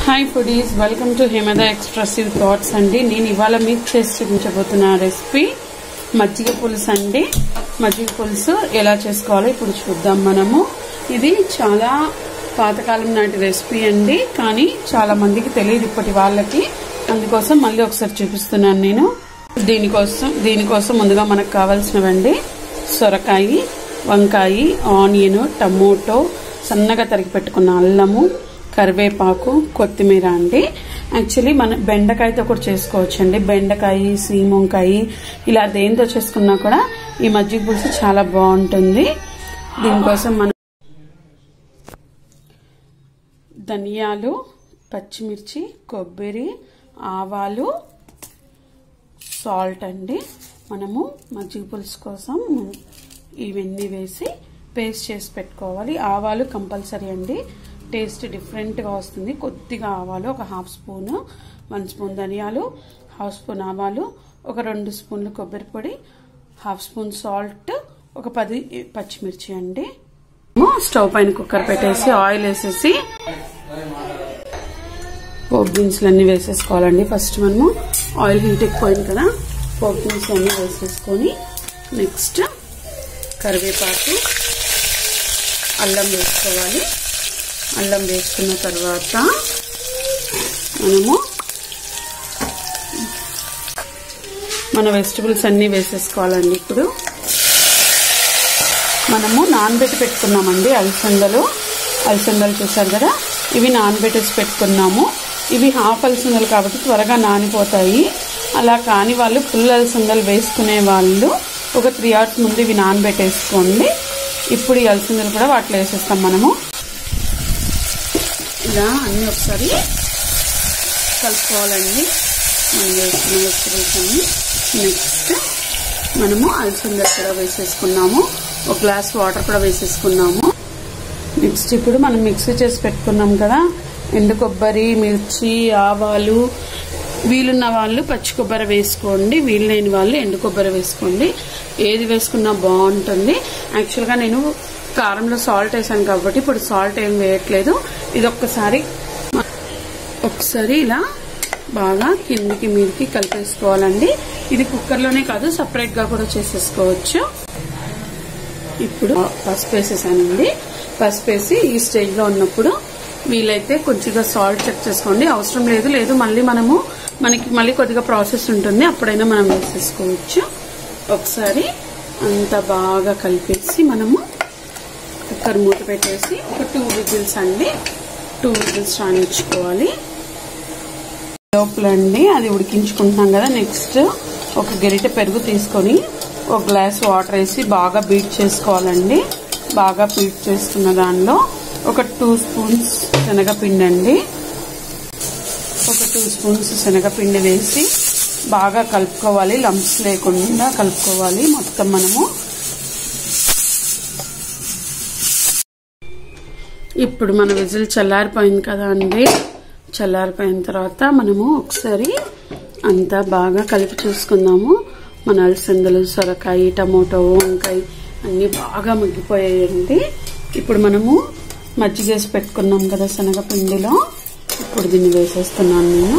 hi foodies welcome to హిమద expressive thoughts అండి నేను ఇవాళ మీకు చేసి చూపించబోతున్న రెసిపీ మజ్జిగ పులుసు అండి మజ్జిగ పులుసు ఎలా చేసుకోవాలో ఇప్పుడు చూద్దాం మనము ఇది చాలా పాతకాలం నాటి రెసిపీ అండి కానీ చాలా మందికి తెలియదు ఇప్పటి వాళ్ళకి అందుకోసం మళ్ళీ ఒకసారి చూపిస్తున్నాను నేను దీనికోసం దీనికోసం ముందుగా మనకు కావాల్సినవండి సొరకాయ వంకాయ ఆనియన్ టమోటో సన్నగా తరిగి పెట్టుకున్న అల్లము కరివేపాకు కొత్తిమీర అండి యాక్చువల్లీ మన బెండకాయతో కూడా చేసుకోవచ్చు అండి బెండకాయ సీమంకాయ ఇలా దేంతో చేసుకున్నా కూడా ఈ మజ్జిగ పులుసు చాలా బాగుంటుంది దీనికోసం మనం ధనియాలు పచ్చిమిర్చి కొబ్బరి ఆవాలు సాల్ట్ అండి మనము మజ్జిగ పులుసు కోసం ఇవన్నీ వేసి పేస్ట్ చేసి పెట్టుకోవాలి ఆవాలు కంపల్సరీ అండి టేస్ట్ డిఫరెంట్గా వస్తుంది కొద్దిగా ఆవాలు ఒక హాఫ్ స్పూన్ వన్ స్పూన్ ధనియాలు హాఫ్ స్పూన్ ఆవాలు ఒక రెండు స్పూన్లు కొబ్బరి పొడి హాఫ్ స్పూన్ సాల్ట్ ఒక పది పచ్చిమిర్చి అండి స్టవ్ పైన కుక్కర్ పెట్టేసి ఆయిల్ వేసేసి పోప్ దినుసులు అన్నీ వేసేసుకోవాలండి ఫస్ట్ మనము ఆయిల్ హీట్ ఎక్కువైంది కదా పోప్ దినుసులు అన్నీ వేసేసుకొని నెక్స్ట్ కరివేపాకు అల్లం వేసుకోవాలి అల్లం వేసుకున్న తర్వాత మనము మన వెజిటబుల్స్ అన్నీ వేసేసుకోవాలండి ఇప్పుడు మనము నానబెట్టి పెట్టుకున్నామండి అలసందలు అలసందలు చూసారు కదా ఇవి నానబెట్టేసి పెట్టుకున్నాము ఇవి హాఫ్ అలసందలు కాబట్టి త్వరగా నానిపోతాయి అలా కాని వాళ్ళు ఫుల్ అలసందలు వేసుకునే వాళ్ళు ఒక త్రీ అవర్స్ ముందు ఇవి నానబెట్టేసుకోండి ఇప్పుడు ఈ అలసందలు కూడా వాటిలో వేసేస్తాం మనము ఇలా అన్నీ ఒకసారి కలుపుకోవాలండి మనం వేసుకున్న వెజిటబుల్స్ అన్ని నెక్స్ట్ మనము అలసందలు కూడా వేసేసుకున్నాము ఒక గ్లాస్ వాటర్ కూడా వేసేసుకున్నాము నెక్స్ట్ ఇప్పుడు మనం మిక్సీ చేసి పెట్టుకున్నాం కదా ఎండు కొబ్బరి మిర్చి ఆవాలు వీలున్న వాళ్ళు పచ్చి కొబ్బరి వేసుకోండి వీలు లేని వాళ్ళు ఎండు కొబ్బరి వేసుకోండి ఏది వేసుకున్నా బాగుంటుంది యాక్చువల్గా నేను కారంలో సాల్ట్ వేసాను కాబట్టి ఇప్పుడు సాల్ట్ ఏం వేయట్లేదు ఇది ఒక్కసారి ఒకసారి ఇలా బాగా కిందికి మీదికి కలిపేసుకోవాలండి ఇది కుక్కర్లోనే కాదు సపరేట్గా కూడా చేసేసుకోవచ్చు ఇప్పుడు పసుపు వేసేసానండి పసుపు వేసి ఈ స్టేజ్లో ఉన్నప్పుడు వీలైతే కొద్దిగా సాల్ట్ చెక్ చేసుకోండి అవసరం లేదు లేదు మళ్ళీ మనము మనకి మళ్ళీ కొద్దిగా ప్రాసెస్ ఉంటుంది అప్పుడైనా మనం వేసేసుకోవచ్చు ఒకసారి అంత బాగా కలిపేసి మనము కుక్కర్ మూత పెట్టేసి ఒక టూ విజిల్స్ అండి టూ విజిల్స్ రానిచ్చుకోవాలి లోపల అండి అది ఉడికించుకుంటున్నాం కదా నెక్స్ట్ ఒక గరిటె పెరుగు తీసుకొని ఒక గ్లాస్ వాటర్ వేసి బాగా బీట్ చేసుకోవాలండి బాగా బీట్ చేసుకున్న దానిలో ఒక టూ స్పూన్స్ శనగపిండి అండి ఒక టూ స్పూన్స్ శనగపిండి వేసి బాగా కలుపుకోవాలి లంప్స్ లేకుండా కలుపుకోవాలి మొత్తం మనము ఇప్పుడు మన విజిల్ చల్లారిపోయింది కదా అండి చల్లారిపోయిన తర్వాత మనము ఒకసారి అంతా బాగా కలిపి చూసుకుందాము మన అలసందలు సొరకాయ టమోటో వంకాయ అన్నీ బాగా మగ్గిపోయాయండి ఇప్పుడు మనము మజ్జిగ వేసి పెట్టుకున్నాం కదా శనగపిండిలో ఇప్పుడు దీన్ని వేసేస్తున్నాను నేను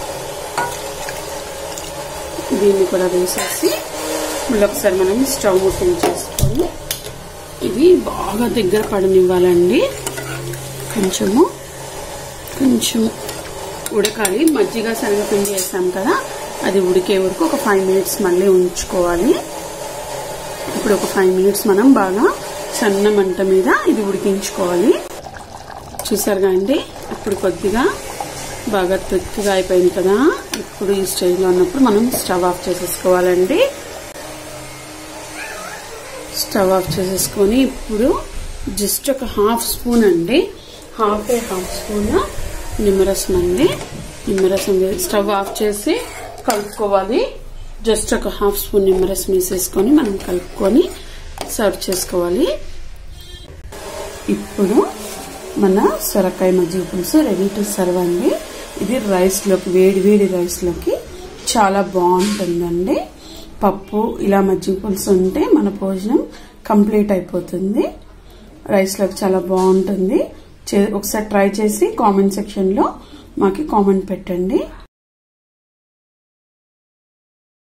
దీన్ని కూడా వేసేసి మళ్ళీ ఒకసారి మనం స్టవ్ ముట్టించేసుకొని ఇది బాగా దగ్గర పడనివ్వాలండి కొంచెము కొంచెం ఉడకాలి మజ్జిగ శనగపిండి వేసాం కదా అది ఉడికే వరకు ఒక ఫైవ్ మినిట్స్ మళ్ళీ ఉంచుకోవాలి ఇప్పుడు ఒక ఫైవ్ మినిట్స్ మనం బాగా సన్న మంట మీద ఇది ఉడికించుకోవాలి చూసారుగా అండి ఇప్పుడు కొద్దిగా బాగా తొత్తిగా అయిపోయింది కదా ఇప్పుడు ఈ స్టేజ్లో ఉన్నప్పుడు మనం స్టవ్ ఆఫ్ చేసేసుకోవాలండి స్టవ్ ఆఫ్ చేసేసుకొని ఇప్పుడు జస్ట్ ఒక హాఫ్ స్పూన్ అండి హాఫ్ ఏ హాఫ్ స్పూన్ నిమ్మరసం అండి నిమ్మరసం స్టవ్ ఆఫ్ చేసి కలుపుకోవాలి జస్ట్ ఒక హాఫ్ స్పూన్ నిమ్మరసం వేసేసుకొని మనం కలుపుకొని సర్వ్ చేసుకోవాలి ఇప్పుడు మన సొరకాయ మజ్జిగ పులుసు రెడీ టు సర్వ్ అండి ఇది రైస్లోకి వేడి వేడి రైస్లోకి చాలా బాగుంటుందండి పప్పు ఇలా మజ్జిగ పులుసు ఉంటే మన భోజనం కంప్లీట్ అయిపోతుంది రైస్లోకి చాలా బాగుంటుంది ఒకసారి ట్రై చేసి కామెంట్ సెక్షన్లో మాకు కామెంట్ పెట్టండి